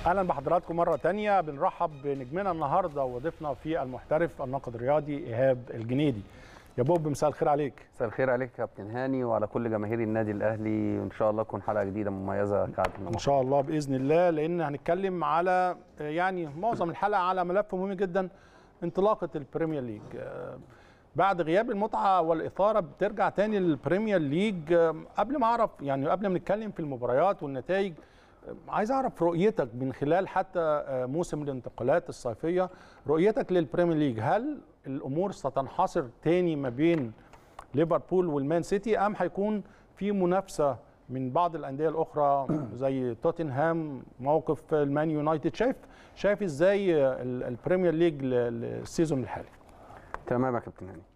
اهلا بحضراتكم مره تانية بنرحب بنجمنا النهارده وضيفنا في المحترف الناقد الرياضي ايهاب الجنيدي يا بوب مساء الخير عليك مساء الخير عليك يا كابتن هاني وعلى كل جماهير النادي الاهلي وان شاء الله تكون حلقه جديده مميزه كعادتنا ان شاء الله باذن الله لان هنتكلم على يعني معظم الحلقه على ملف مهم جدا انطلاقه البريمير ليج بعد غياب المتعه والاثاره بترجع تاني البريمير ليج قبل ما اعرف يعني قبل ما نتكلم في المباريات والنتائج عايز اعرف رؤيتك من خلال حتى موسم الانتقالات الصيفيه رؤيتك للبريمير ليج هل الامور ستنحصر تاني ما بين ليفربول والمان سيتي ام هيكون في منافسه من بعض الانديه الاخرى زي توتنهام موقف المان يونايتد شايف شايف ازاي البريمير ليج للسيزون الحالي تمام يا كابتن هاني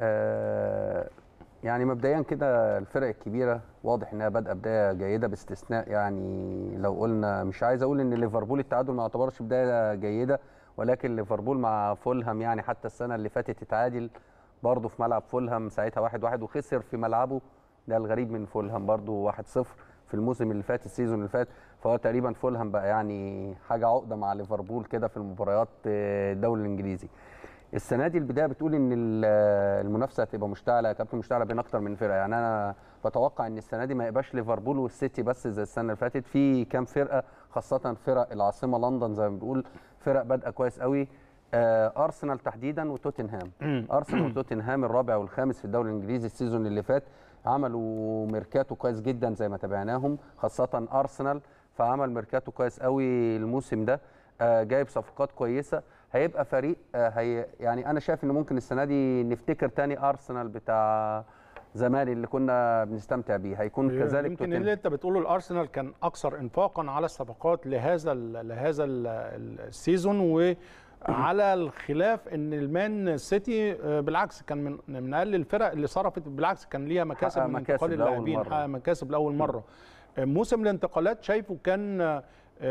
آه يعني مبدئيا كده الفرق الكبيره واضح انها بادئه بدايه جيده باستثناء يعني لو قلنا مش عايز اقول ان ليفربول التعادل ما يعتبرش بدايه جيده ولكن ليفربول مع فولهام يعني حتى السنه اللي فاتت اتعادل برضه في ملعب فولهام ساعتها 1-1 واحد واحد وخسر في ملعبه ده الغريب من فولهام برضه 1-0 في الموسم اللي فات السيزون اللي فات فهو تقريبا فولهام بقى يعني حاجه عقده مع ليفربول كده في المباريات الدوري الانجليزي السنه دي البدايه بتقول ان المنافسه هتبقى مشتعله يا كابتن مشتعله بين اكتر من فرقه يعني انا بتوقع ان السنه دي ما يبقاش ليفربول والسيتي بس زي السنه اللي فاتت في كام فرقه خاصه فرق العاصمه لندن زي ما بنقول فرق بادئه كويس قوي آه ارسنال تحديدا وتوتنهام ارسنال وتوتنهام الرابع والخامس في الدوري الانجليزي السيزون اللي فات عملوا ميركاتو كويس جدا زي ما تابعناهم خاصه ارسنال فعمل ميركاتو كويس قوي الموسم ده آه جايب صفقات كويسه هيبقى فريق آه هي يعني انا شايف ان ممكن السنه دي نفتكر تاني ارسنال بتاع زمان اللي كنا بنستمتع بيه هيكون كذلك يمكن اللي انت بتقوله الارسنال كان اكثر انفاقا على الصفقات لهذا لهذا السيزون و على الخلاف ان المان سيتي بالعكس كان من من اقل الفرق اللي صرفت بالعكس كان ليها مكاسب من انتقال اللاعبين حقق مكاسب لاول مره موسم الانتقالات شايفه كان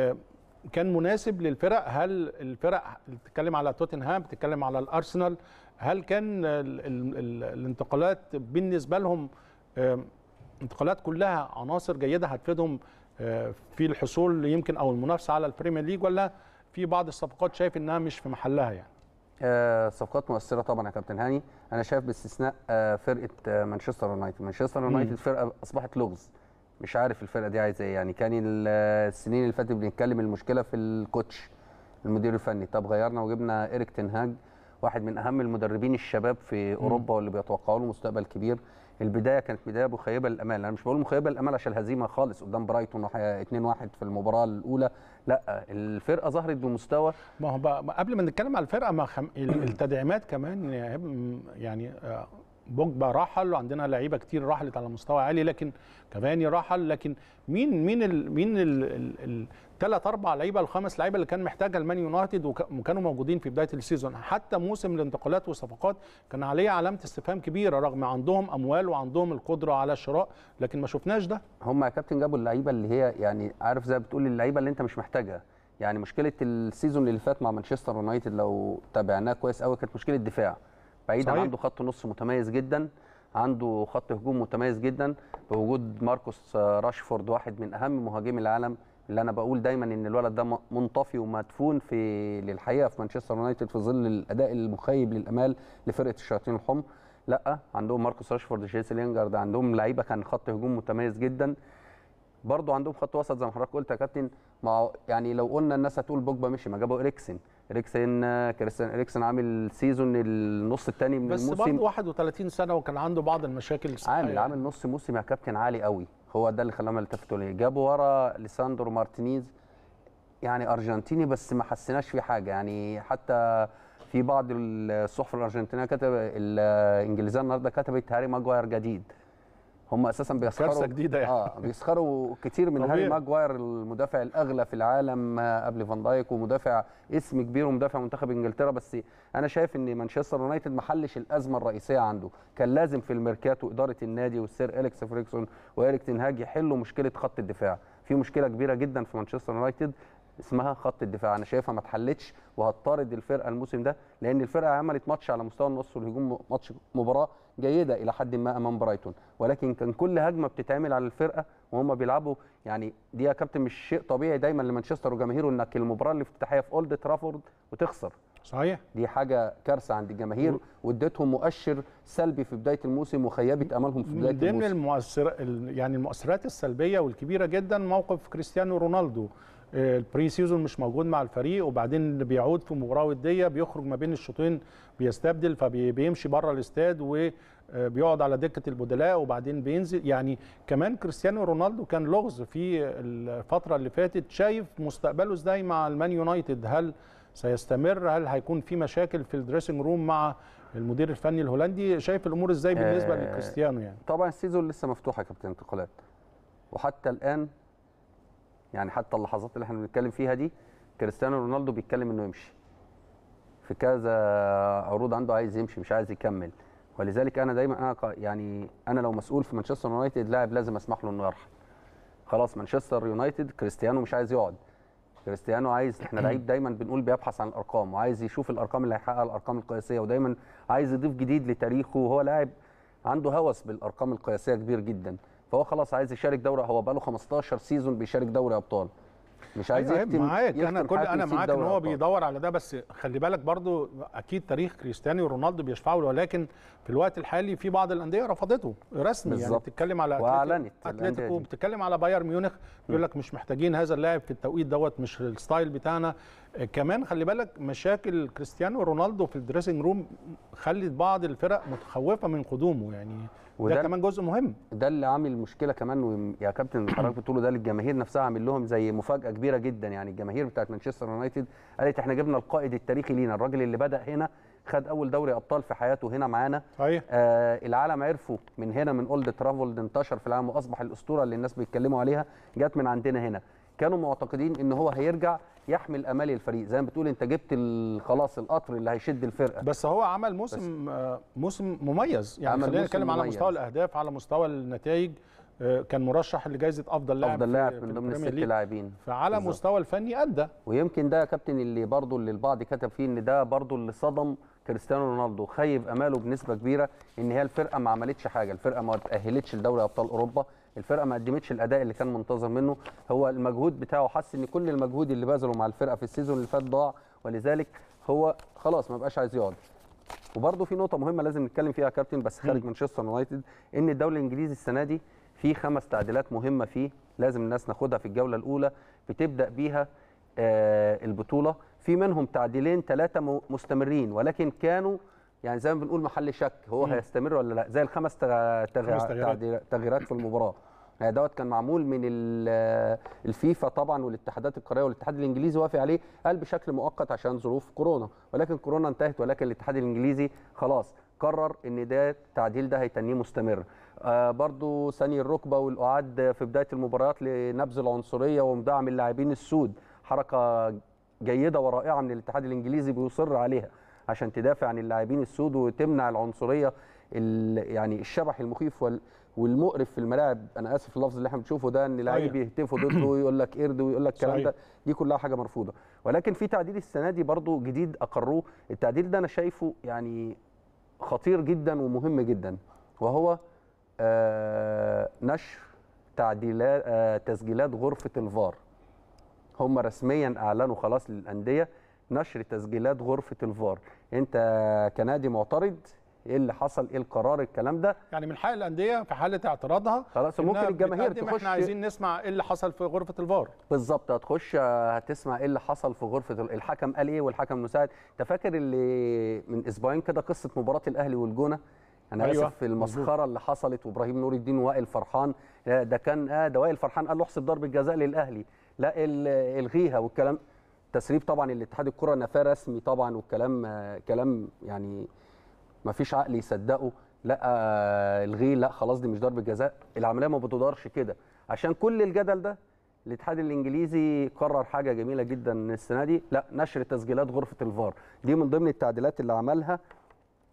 كان مناسب للفرق هل الفرق بتتكلم على توتنهام بتتكلم على الارسنال هل كان ال ال ال الانتقالات بالنسبه لهم انتقالات كلها عناصر جيده هتفيدهم في الحصول يمكن او المنافسه على البريمير ليج ولا في بعض الصفقات شايف انها مش في محلها يعني آه صفقات مؤثره طبعا يا كابتن هاني انا شايف باستثناء آه فرقه آه مانشستر يونايتد مانشستر يونايتد فرقه اصبحت لغز مش عارف الفرقه دي عايزه ايه يعني كان السنين اللي فاتت بنتكلم المشكله في الكوتش المدير الفني طب غيرنا وجبنا ايريك تنهاج واحد من اهم المدربين الشباب في اوروبا واللي بيتوقعوا له مستقبل كبير البدايه كانت بدايه مخيبه للامال انا مش بقول مخيبه للامال عشان الهزيمه خالص قدام برايتون 2-1 في المباراه الاولى لا الفرقه ظهرت بمستوى ما هو بقى قبل ما نتكلم على الفرقه ما خم... التدعيمات كمان يعني بوجبا رحل وعندنا لعيبه كتير رحلت على مستوى عالي لكن كافاني رحل لكن مين مين ال مين الثلاث اربع لعيبه الخمس لعيبه اللي كان محتاجها المان يونايتد وكانوا موجودين في بدايه السيزون حتى موسم الانتقالات والصفقات كان عليه علامه استفهام كبيره رغم عندهم اموال وعندهم القدره على الشراء لكن ما شفناش ده هم يا كابتن جابوا اللعيبه اللي هي يعني عارف زي بتقول اللعيبه اللي انت مش محتاجها يعني مشكله السيزون اللي فات مع مانشستر يونايتد لو تابعناه كويس قوي كانت مشكله دفاع بعيدا عنده خط نص متميز جدا عنده خط هجوم متميز جدا بوجود ماركوس راشفورد واحد من اهم مهاجمي العالم اللي انا بقول دايما ان الولد ده منطفي ومدفون في للحقيقه في مانشستر يونايتد في ظل الاداء المخيب للامال لفرقه الشياطين الحمر لا عندهم ماركوس راشفورد جيسي لينجارد عندهم لعيبه كان خط هجوم متميز جدا برضه عندهم خط وسط زي ما حضرتك قلت يا كابتن مع يعني لو قلنا الناس هتقول بوجبا مشي ما جابوا اريكسن اريكسن كريستيان اريكسن عامل سيزون النص الثاني من بس الموسم بس برضه 31 سنه وكان عنده بعض المشاكل عامل يعني. عامل نص موسم يا كابتن عالي قوي هو ده اللي خلاهم يلتفتوا ليه جابوا ورا ليساندرو مارتينيز يعني ارجنتيني بس ما حسيناش فيه حاجه يعني حتى في بعض الصحف الارجنتينيه كتب الانجليزيه النهارده كتبت هاري ماجواير جديد هم اساسا بيسخروا جديده يعني. اه بيسخروا كتير من هاري ماجواير المدافع الاغلى في العالم قبل فان دايك ومدافع اسم كبير ومدافع منتخب انجلترا بس انا شايف ان مانشستر يونايتد ما حلش الازمه الرئيسيه عنده كان لازم في الميركاتو اداره النادي والسير اليكس فريكسون وايريك تنهاج يحلوا مشكله خط الدفاع في مشكله كبيره جدا في مانشستر يونايتد اسمها خط الدفاع انا شايفها ما اتحلتش وهتطارد الفرقه الموسم ده لان الفرقه عملت ماتش على مستوى النص والهجوم ماتش مباراه جيده الى حد ما امام برايتون ولكن كان كل هجمه بتتعمل على الفرقه وهم بيلعبوا يعني دي يا كابتن مش شيء طبيعي دايما لمانشستر وجماهيره انك المباراه الافتتاحيه في اولد ترافورد وتخسر صحيح دي حاجه كارثه عند الجماهير واديتهم مؤشر سلبي في بدايه الموسم وخيبت املهم في بدايه من ضمن الموسم المؤثر ال- يعني المؤثرات السلبيه والكبيره جدا موقف كريستيانو رونالدو آه، البري سيزون مش موجود مع الفريق وبعدين بيعود في مباراه وديه بيخرج ما بين الشوطين بيستبدل فبيمشي بره الاستاد وبيقعد على دكه البدلاء وبعدين بينزل يعني كمان كريستيانو رونالدو كان لغز في الفتره اللي فاتت شايف مستقبله ازاي مع المان يونايتد هل سيستمر هل هيكون في مشاكل في الدريسنج روم مع المدير الفني الهولندي شايف الامور ازاي بالنسبه آه، لكريستيانو يعني طبعا السيزون لسه مفتوح يا كابتن انتقالات وحتى الان يعني حتى اللحظات اللي احنا بنتكلم فيها دي كريستيانو رونالدو بيتكلم انه يمشي في كذا عروض عنده عايز يمشي مش عايز يكمل ولذلك انا دايما انا ق- يعني انا لو مسؤول في مانشستر يونايتد لاعب لازم اسمح له انه يرحل خلاص مانشستر يونايتد كريستيانو مش عايز يقعد كريستيانو عايز احنا لعيب دايما بنقول بيبحث عن الارقام وعايز يشوف الارقام اللي هيحققها الارقام القياسيه ودايما عايز يضيف جديد لتاريخه وهو لاعب عنده هوس بالارقام القياسيه كبير جدا فهو خلاص عايز يشارك دوري هو بقاله 15 سيزون بيشارك دوري ابطال مش عايز أيوة يختم معاك انا يختم كل حياته انا يسيب معاك ان دوري هو أبطال. بيدور على ده بس خلي بالك برضو اكيد تاريخ كريستيانو رونالدو بيشفعه له ولكن في الوقت الحالي في بعض الانديه رفضته رسمي يعني بالظبط. بتتكلم على أتلتيكو- وأعلنت الأندية اتلتيكو دي. بتتكلم على بايرن ميونخ بيقول لك مش محتاجين هذا اللاعب في التوقيت دوت مش الستايل بتاعنا آه، كمان خلي بالك مشاكل كريستيانو رونالدو في الدريسنج روم خلت بعض الفرق متخوفه من قدومه يعني وده ده ال- كمان جزء مهم ده اللي عامل مشكله كمان ويم- يا كابتن اللي حضرتك بتقوله ده للجماهير نفسها عامل لهم زي مفاجاه كبيره جدا يعني الجماهير بتاعت مانشستر يونايتد قالت احنا جبنا القائد التاريخي لينا الراجل اللي بدا هنا خد اول دوري ابطال في حياته هنا معانا صحيح آه العالم عرفه من هنا من اولد ترافولد انتشر في العالم واصبح الاسطوره اللي الناس بيتكلموا عليها جت من عندنا هنا كانوا معتقدين ان هو هيرجع يحمل امال الفريق زي ما بتقول انت جبت ال- خلاص القطر اللي هيشد الفرقه بس هو عمل موسم آه، موسم مميز يعني عمل خلينا موسم نتكلم على مميز. مستوى الاهداف على مستوى النتائج آه، كان مرشح لجائزه افضل لاعب افضل في- لاعب في من ضمن البريمير الست ليج. لاعبين فعلى بالظبط. مستوى الفني ادى ويمكن ده يا كابتن اللي برضه اللي البعض كتب فيه ان ده برضه اللي صدم كريستيانو رونالدو خيب اماله بنسبه كبيره ان هي الفرقه ما عملتش حاجه الفرقه ما تاهلتش لدوري ابطال اوروبا الفرقه ما قدمتش الاداء اللي كان منتظر منه هو المجهود بتاعه حس ان كل المجهود اللي بذله مع الفرقه في السيزون اللي فات ضاع ولذلك هو خلاص ما بقاش عايز يقعد وبرضه في نقطه مهمه لازم نتكلم فيها يا كابتن بس خارج مانشستر يونايتد ان الدوري الانجليزي السنه دي في خمس تعديلات مهمه فيه لازم الناس ناخدها في الجوله الاولى بتبدا بيها آه، البطوله في منهم تعديلين ثلاثه مستمرين ولكن كانوا يعني زي ما بنقول محل شك هو مم. هيستمر ولا لا زي الخمس تغ- تغ- خمس تغييرات. تعديل- تغييرات في المباراه يعني دوت كان معمول من ال- الفيفا طبعا والاتحادات القاريه والاتحاد الانجليزي وافق عليه قال بشكل مؤقت عشان ظروف كورونا ولكن كورونا انتهت ولكن الاتحاد الانجليزي خلاص قرر ان ده التعديل ده هيتنيه مستمر آه برضو ثاني الركبه والاعاد في بدايه المباريات لنبذ العنصريه ومدعم اللاعبين السود حركه جيده ورائعه من الاتحاد الانجليزي بيصر عليها عشان تدافع عن اللاعبين السود وتمنع العنصريه ال- يعني الشبح المخيف وال والمقرف في الملاعب انا اسف اللفظ اللي احنا بنشوفه ده ان لعيب صحيح. يهتفوا ضده ويقول لك قرد ويقول لك الكلام صحيح. ده دي كلها حاجه مرفوضه ولكن في تعديل السنه دي برضو جديد اقروه التعديل ده انا شايفه يعني خطير جدا ومهم جدا وهو آه نشر تعديلات آه تسجيلات غرفه الفار هم رسميا اعلنوا خلاص للانديه نشر تسجيلات غرفه الفار انت كنادي معترض ايه اللي حصل ايه القرار الكلام ده يعني من حق الانديه في حاله اعتراضها خلاص ممكن إنها الجماهير بتقدم تخش احنا عايزين نسمع ايه اللي حصل في غرفه الفار بالظبط هتخش هتسمع ايه اللي حصل في غرفه ال- الحكم قال ايه والحكم المساعد انت فاكر اللي من اسبوعين كده قصه مباراه الاهلي والجونه انا أيوة، اسف في المسخره اللي حصلت وابراهيم نور الدين ووائل فرحان لا، ده كان اه ده وائل فرحان قال له احسب ضربه جزاء للاهلي لا ال- الغيها والكلام تسريب طبعا الاتحاد الكره نفاه رسمي طبعا والكلام آه، كلام يعني ما فيش عقل يصدقه لا آه، الغيه لا خلاص دي مش ضربه جزاء العمليه ما بتدارش كده عشان كل الجدل ده الاتحاد الانجليزي قرر حاجه جميله جدا السنه دي لا نشر تسجيلات غرفه الفار دي من ضمن التعديلات اللي عملها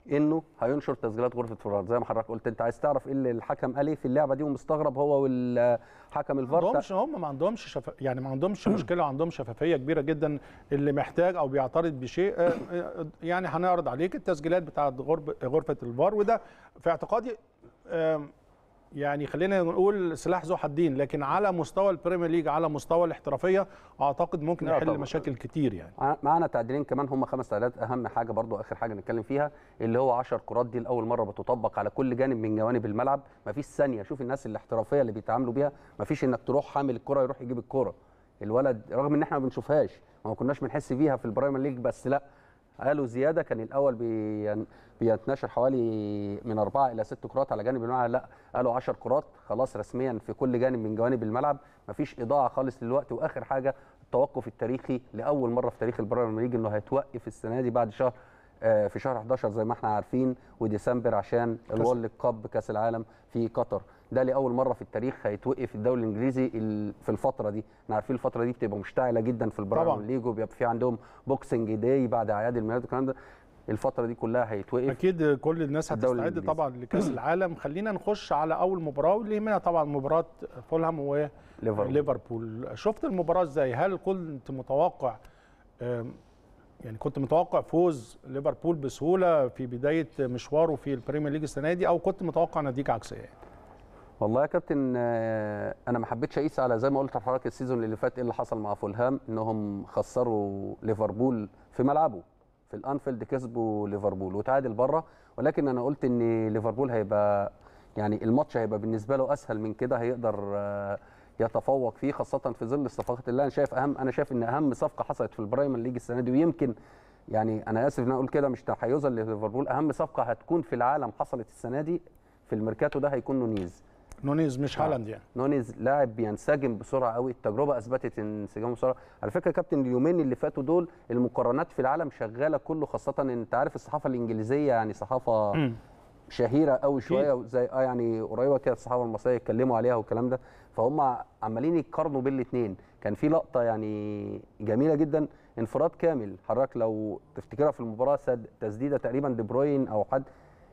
انه هينشر تسجيلات غرفه الفار زي ما حضرتك قلت انت عايز تعرف ايه اللي الحكم قال ايه في اللعبه دي ومستغرب هو والحكم ما الفار عندهمش هم ما عندهمش شف... يعني ما عندهمش مشكله وعندهم شفافيه كبيره جدا اللي محتاج او بيعترض بشيء آه، آه، يعني هنعرض عليك التسجيلات بتاعه غرب... غرفه الفار وده في اعتقادي آم، يعني خلينا نقول سلاح ذو حدين لكن على مستوى البريمير ليج على مستوى الاحترافيه اعتقد ممكن لا يحل طبعاً. مشاكل كتير يعني مع- معانا تعديلين كمان هم خمس تعديلات اهم حاجه برضو اخر حاجه نتكلم فيها اللي هو 10 كرات دي لاول مره بتطبق على كل جانب من جوانب الملعب مفيش ثانيه شوف الناس الاحترافيه اللي بيتعاملوا بيها مفيش انك تروح حامل الكره يروح يجيب الكره الولد رغم ان احنا ما بنشوفهاش وما كناش بنحس بيها في البرايمر ليج بس لا قالوا زياده كان الاول بين- بيتناشر حوالي من اربعه الى ست كرات على جانب الملعب لا قالوا 10 كرات خلاص رسميا في كل جانب من جوانب الملعب مفيش اضاعه خالص للوقت واخر حاجه التوقف التاريخي لاول مره في تاريخ البرايمر ليج انه هيتوقف السنه دي بعد شهر آه، في شهر 11 زي ما احنا عارفين وديسمبر عشان الورلد كاب كاس العالم في قطر ده لاول مره في التاريخ هيتوقف الدوري الانجليزي ال- في الفتره دي احنا عارفين الفتره دي بتبقى مشتعله جدا في البرايمر طبعاً. ليج وبيبقى في عندهم بوكسنج داي بعد اعياد الميلاد والكلام ده الفتره دي كلها هيتوقف اكيد كل الناس الدوري هتستعد الإنجليزي. طبعا لكاس العالم خلينا نخش على اول مباراه واللي يهمنا طبعا مباراه فولهام و ليفربول ليفربول شفت المباراه ازاي هل كنت متوقع آم، يعني كنت متوقع فوز ليفربول بسهوله في بدايه مشواره في البريمير ليج السنه دي او كنت متوقع نتيجه عكسيه والله يا كابتن آه، انا ما حبيتش اقيس على زي ما قلت لحضرتك السيزون اللي فات ايه اللي حصل مع فولهام انهم خسروا ليفربول في ملعبه في الانفيلد كسبوا ليفربول وتعادل بره ولكن انا قلت ان ليفربول هيبقى يعني الماتش هيبقى بالنسبه له اسهل من كده هيقدر آه، يتفوق فيه خاصه في ظل الصفقات اللي انا شايف اهم انا شايف ان اهم صفقه حصلت في البرايمر ليج السنه دي ويمكن يعني انا اسف ان انا اقول كده مش تحيزا لليفربول اهم صفقه هتكون في العالم حصلت السنه دي في الميركاتو ده هيكون نونيز نونيز مش آه. هالاند يعني نونيز لاعب بينسجم بسرعه قوي التجربه اثبتت انسجامه بسرعه على فكره يا كابتن اليومين اللي فاتوا دول المقارنات في العالم شغاله كله خاصه ان انت عارف الصحافه الانجليزيه يعني صحافه مم. شهيره قوي شويه زي اه يعني قريبه كده الصحافه المصريه يتكلموا عليها والكلام ده فهم عمالين يقارنوا بين الاثنين كان في لقطه يعني جميله جدا انفراد كامل حضرتك لو تفتكرها في المباراه سد تسديده تقريبا دي بروين او حد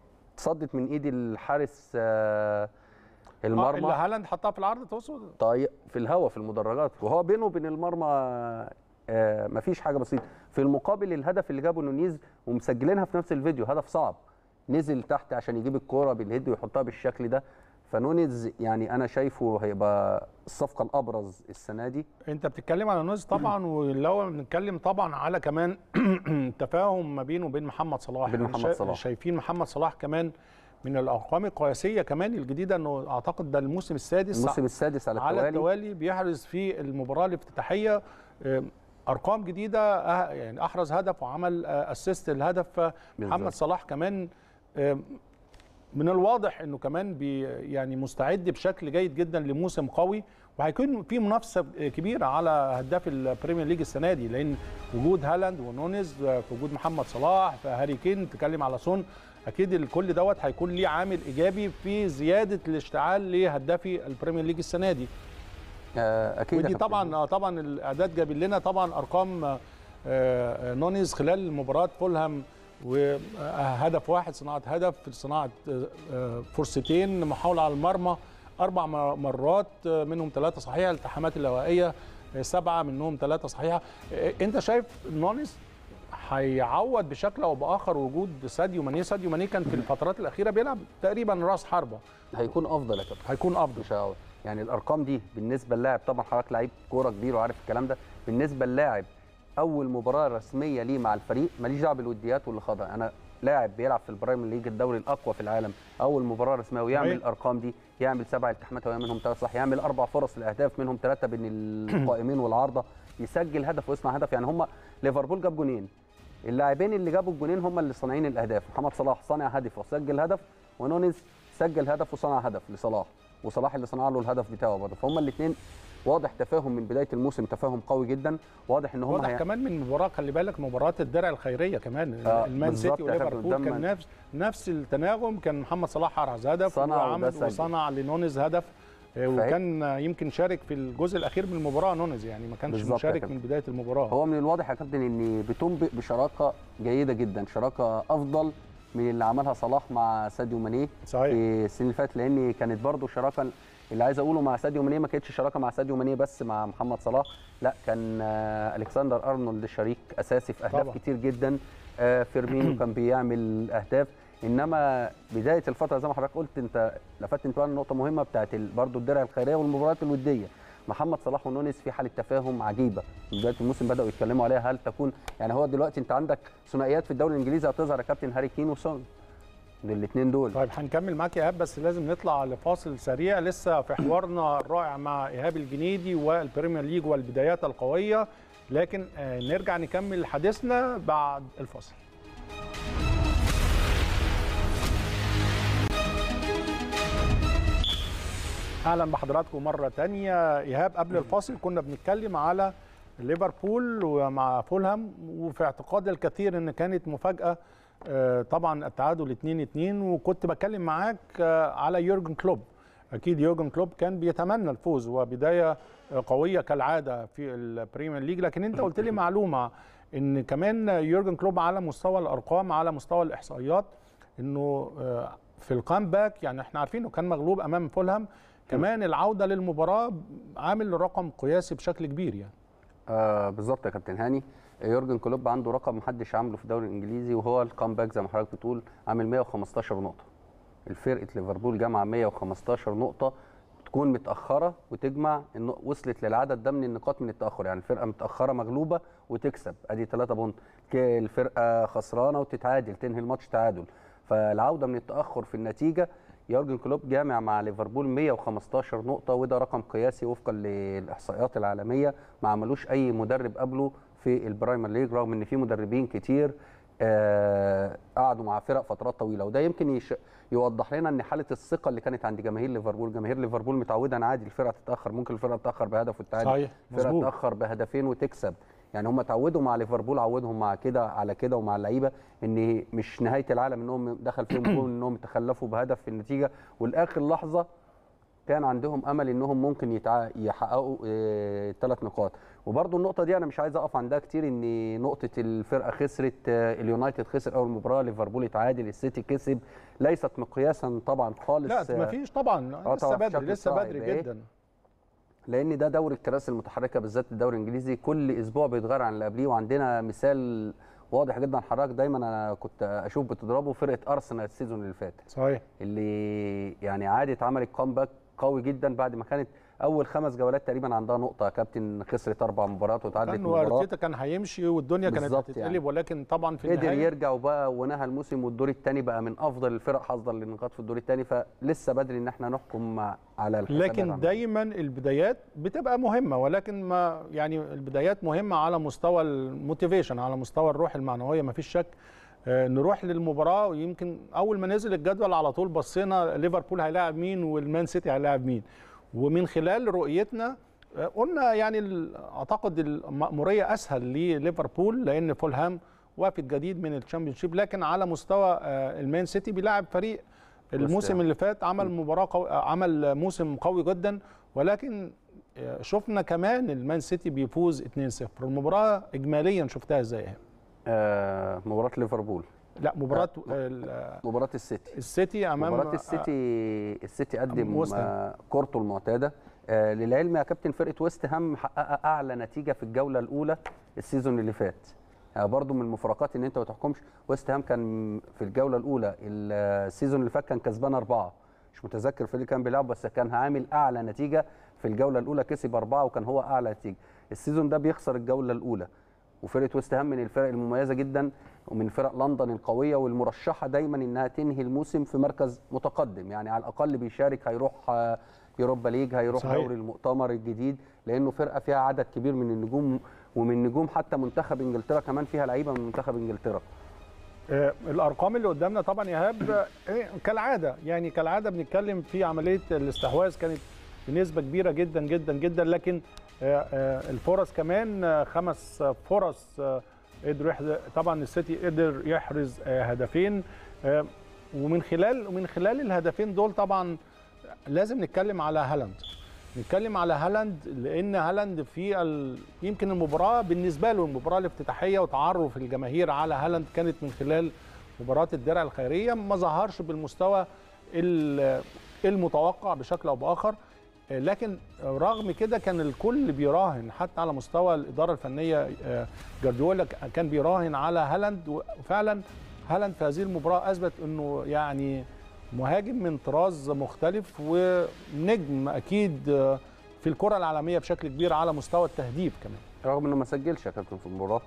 صدت من ايد الحارس آه آه، المرمى اللي هالاند حطها في العرض تقصد طايق في الهواء في المدرجات وهو بينه وبين المرمى آه مفيش حاجه بسيطه في المقابل الهدف اللي جابه نونيز ومسجلينها في نفس الفيديو هدف صعب نزل تحت عشان يجيب الكوره بالهيد ويحطها بالشكل ده فنونيز يعني انا شايفه هيبقى الصفقه الابرز السنه دي انت بتتكلم على نونيز طبعا ولو بنتكلم طبعا على كمان تفاهم ما بينه وبين محمد صلاح بين يعني محمد شا- صلاح. شايفين محمد صلاح كمان من الارقام القياسيه كمان الجديده انه اعتقد ده الموسم السادس الموسم السادس على على التوالي التوالي بيحرز في المباراه الافتتاحيه آم، ارقام جديده أه- يعني احرز هدف وعمل اسيست الهدف محمد بالظبط. صلاح كمان آم، من الواضح انه كمان بي يعني مستعد بشكل جيد جدا لموسم قوي وهيكون في منافسه كبيره على هداف البريمير ليج السنه دي لان وجود هالاند ونونيز في وجود محمد صلاح في هاري كين تتكلم على سون اكيد الكل دوت هيكون ليه عامل ايجابي في زياده الاشتعال لهدافي البريمير ليج السنه دي آه اكيد يا ودي كابتن. طبعا آه، طبعا الاعداد جاب لنا طبعا ارقام آه، آه، نونيز خلال مباراه فولهام وهدف واحد صناعه هدف صناعه آه، آه، فرصتين محاوله على المرمى اربع م- مرات آه، منهم ثلاثه صحيحه الالتحامات الهوائيه آه، سبعه منهم ثلاثه صحيحه آه، انت شايف نونيز هيعوض بشكل او باخر وجود ساديو ماني ساديو ماني كان في الفترات الاخيره بيلعب تقريبا راس حربه هيكون افضل يا كابتن هيكون افضل مش هقول يعني الارقام دي بالنسبه للاعب طبعا حضرتك لعيب كوره كبير وعارف الكلام ده بالنسبه للاعب اول مباراه رسميه ليه مع الفريق ماليش دعوه بالوديات واللي خاضها انا لاعب بيلعب في البرايمر ليج الدوري الاقوى في العالم اول مباراه رسميه ويعمل صحيح. الارقام دي يعمل سبع التحامات ويعمل منهم ثلاثه صح يعمل اربع فرص لاهداف منهم ثلاثه بين القائمين والعارضه يسجل هدف ويصنع هدف يعني هم ليفربول جاب جونين اللاعبين اللي جابوا الجونين هم اللي صانعين الاهداف محمد صلاح صانع هدف وسجل هدف ونونيز سجل هدف وصنع هدف لصلاح وصلاح اللي صنع له الهدف بتاعه برضه فهم الاثنين واضح تفاهم من بدايه الموسم تفاهم قوي جدا واضح ان هم واضح هي... كمان من مباراه خلي بالك مباراه الدرع الخيريه كمان آه، المان بالظبط سيتي يا كابتن، وليفربول قدام كان من- نفس نفس التناغم كان محمد صلاح حرز هدف صنع وعمل وده سجل. وصنع لنونيز هدف آه، وكان آه، يمكن شارك في الجزء الاخير من المباراه نونيز يعني ما كانش بالظبط يا مشارك كابتن. من بدايه المباراه هو من الواضح يا كابتن ان بتنبئ بشراكه جيده جدا شراكه افضل من اللي عملها صلاح مع ساديو ماني صحيح في السنين اللي فاتت لان كانت برضو شراكه اللي عايز اقوله مع ساديو ماني ما كانتش شراكه مع ساديو ماني بس مع محمد صلاح لا كان آه، الكسندر ارنولد شريك اساسي في اهداف طبعا. كتير جدا آه، فيرمينو كان بيعمل اهداف انما بدايه الفتره زي ما حضرتك قلت انت لفتت انتباه لنقطه مهمه بتاعت ال- برضو الدرع الخيريه والمباريات الوديه محمد صلاح ونونيز في حاله تفاهم عجيبه من بدايه الموسم بداوا يتكلموا عليها هل تكون يعني هو دلوقتي انت عندك ثنائيات في الدوري الانجليزي هتظهر يا كابتن هاري كين وسون الاثنين دول طيب هنكمل معاك يا ايهاب بس لازم نطلع لفاصل سريع لسه في حوارنا الرائع مع ايهاب الجنيدي والبريمير ليج والبدايات القويه لكن آه، نرجع نكمل حديثنا بعد الفاصل اهلا بحضراتكم مره تانية ايهاب قبل الفاصل كنا بنتكلم على ليفربول ومع فولهام وفي اعتقاد الكثير ان كانت مفاجاه آه، طبعا التعادل 2 2 وكنت بتكلم معاك آه، على يورجن كلوب اكيد يورجن كلوب كان بيتمنى الفوز وبدايه آه، قويه كالعاده في البريمير ليج لكن انت قلت لي معلومه ان كمان يورجن كلوب على مستوى الارقام على مستوى الاحصائيات انه آه، في الكامباك يعني احنا عارفين انه كان مغلوب امام فولهام كمان العوده للمباراه عامل رقم قياسي بشكل كبير يعني آه بالظبط يا كابتن هاني يورجن كلوب عنده رقم محدش عامله في الدوري الانجليزي وهو الكامباك زي ما حضرتك بتقول عامل 115 نقطه الفرقه ليفربول جمع 115 نقطه تكون متاخره وتجمع النق- وصلت للعدد ده من النقاط من التاخر يعني الفرقه متاخره مغلوبه وتكسب ادي 3 بونت ك- الفرقه خسرانه وتتعادل تنهي الماتش تعادل فالعوده من التاخر في النتيجه يورجن كلوب جامع مع ليفربول 115 نقطة وده رقم قياسي وفقا للإحصائيات العالمية ما عملوش أي مدرب قبله في البرايمر ليج رغم إن في مدربين كتير آه قعدوا مع فرق فترات طويلة وده يمكن يش... يوضح لنا إن حالة الثقة اللي كانت عند جماهير ليفربول جماهير ليفربول متعودة أنا عادي الفرقة تتأخر ممكن الفرقة تتأخر بهدف وتتعادل صحيح فرقة مظبوط تتأخر بهدفين وتكسب يعني هم اتعودوا مع ليفربول عودهم مع كده على كده ومع اللعيبه ان مش نهايه العالم انهم دخل فيهم جول انهم تخلفوا بهدف في النتيجه والاخر لحظه كان عندهم امل انهم ممكن يتع... يحققوا ثلاث نقاط وبرده النقطه دي انا مش عايز اقف عندها كتير ان نقطه الفرقه خسرت آه، اليونايتد خسر اول مباراه ليفربول اتعادل السيتي كسب ليست مقياسا طبعا خالص لا آه، ما فيش طبعا آه لسه طبعاً بدري بشكل لسه صعب، بدري يبقى إيه؟ جدا لان ده دوري الكراسي المتحركه بالذات الدوري الانجليزي كل اسبوع بيتغير عن اللي قبليه وعندنا مثال واضح جدا حضرتك دايما انا كنت اشوف بتضربه فرقه ارسنال السيزون اللي فات صحيح اللي يعني عادت عملت كومباك قوي جدا بعد ما كانت اول خمس جولات تقريبا عندها نقطه يا كابتن خسرت اربع مباريات وتعادلت كان مباراه وارتيتا كان هيمشي والدنيا كانت بالظبط هتتقلب يعني. ولكن طبعا في قدر النهايه يرجع وبقى ونهى الموسم والدور الثاني بقى من افضل الفرق حظا للنقاط في الدور الثاني فلسه بدري ان احنا نحكم مع- على الحسابات لكن عامة. دايما البدايات بتبقى مهمه ولكن ما يعني البدايات مهمه على مستوى الموتيفيشن على مستوى الروح المعنويه ما فيش شك آه، نروح للمباراه ويمكن اول ما نزل الجدول على طول بصينا ليفربول هيلاعب مين والمان سيتي هيلاعب مين ومن خلال رؤيتنا آه، قلنا يعني ال- اعتقد المأموريه اسهل لليفربول لان فولهام وافد جديد من الشامبيونشيب لكن على مستوى آه، المان سيتي بيلاعب فريق الموسم هام. اللي فات عمل مباراه قوي عمل موسم قوي جدا ولكن آه، شفنا كمان المان سيتي بيفوز 2-0 المباراه اجماليا شفتها ازاي يا إيهاب؟ آه مباراه ليفربول لا مباراه ال- مباراه السيتي السيتي امام مباراه السيتي السيتي قدم ويست هام. آه، كورته المعتاده آه، للعلم يا كابتن فرقه ويست هام محققه اعلى نتيجه في الجوله الاولى السيزون اللي فات آه، برضو من المفارقات ان انت ما تحكمش ويست هام كان في الجوله الاولى السيزون اللي فات كان كسبان اربعه مش متذكر في اللي كان بيلعب بس كان عامل اعلى نتيجه في الجوله الاولى كسب اربعه وكان هو اعلى نتيجه السيزون ده بيخسر الجوله الاولى وفرقه ويست هام من الفرق المميزه جدا ومن فرق لندن القويه والمرشحه دايما انها تنهي الموسم في مركز متقدم يعني على الاقل بيشارك هيروح آه، يوروبا ليج هيروح صحيح. دوري المؤتمر الجديد لانه فرقه فيها عدد كبير من النجوم ومن نجوم حتى منتخب انجلترا كمان فيها لعيبه من منتخب انجلترا آه، الارقام اللي قدامنا طبعا يا ايهاب آه، كالعاده يعني كالعاده بنتكلم في عمليه الاستحواذ كانت بنسبه كبيره جدا جدا جدا لكن آه، آه، الفرص كمان آه، خمس فرص آه، قدر يحرز طبعا السيتي قدر يحرز آه، هدفين آه، ومن خلال ومن خلال الهدفين دول طبعا لازم نتكلم على هالاند نتكلم على هالاند لان هالاند في ال... يمكن المباراه بالنسبه له المباراه الافتتاحيه وتعرف الجماهير على هالاند كانت من خلال مباراه الدرع الخيريه ما ظهرش بالمستوى ال- المتوقع بشكل او باخر آه، لكن رغم كده كان الكل بيراهن حتى على مستوى الاداره الفنيه آه، جارديولا كان بيراهن على هالاند وفعلا هالاند في هذه المباراه اثبت انه يعني مهاجم من طراز مختلف ونجم اكيد آه، في الكره العالميه بشكل كبير على مستوى التهديف كمان رغم انه ما سجلش يا كابتن في المباراه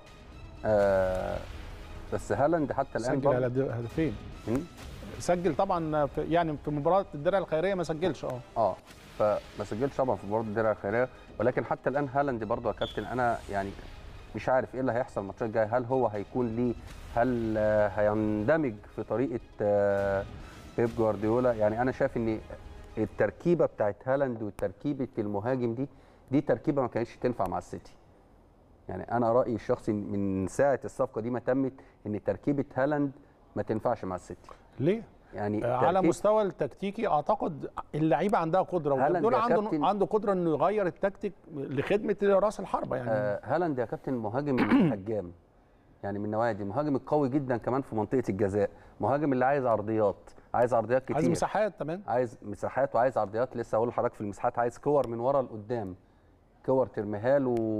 آه بس هالاند حتى الان سجل برضه- هدف- هدفين مم. سجل طبعا في يعني في مباراه الدرع الخيريه ما سجلش اه اه فما سجلش طبعا في مباراه الدرع الخيريه ولكن حتى الان هالاند برضه يا كابتن انا يعني مش عارف ايه اللي هيحصل الماتشات الجايه هل هو هيكون ليه هل آه، هيندمج في طريقه آه، بيب جوارديولا يعني انا شايف ان التركيبه بتاعت هالاند وتركيبه المهاجم دي دي تركيبه ما كانتش تنفع مع السيتي يعني انا رايي الشخصي من ساعه الصفقه دي ما تمت ان تركيبه هالاند ما تنفعش مع السيتي ليه؟ يعني آه، على تركيب- مستوى التكتيكي اعتقد اللعيبه عندها قدره هالاند وجوارديولا يا عنده كابتن- عنده قدره انه يغير التكتيك لخدمه راس الحربه يعني آه هالاند يا كابتن مهاجم هجام يعني من النوعيه دي مهاجم قوي جدا كمان في منطقه الجزاء مهاجم اللي عايز عرضيات عايز عرضيات كتير عايز مساحات كمان عايز مساحات وعايز عرضيات لسه هقول لحضرتك في المساحات عايز كور من ورا لقدام كور ترميها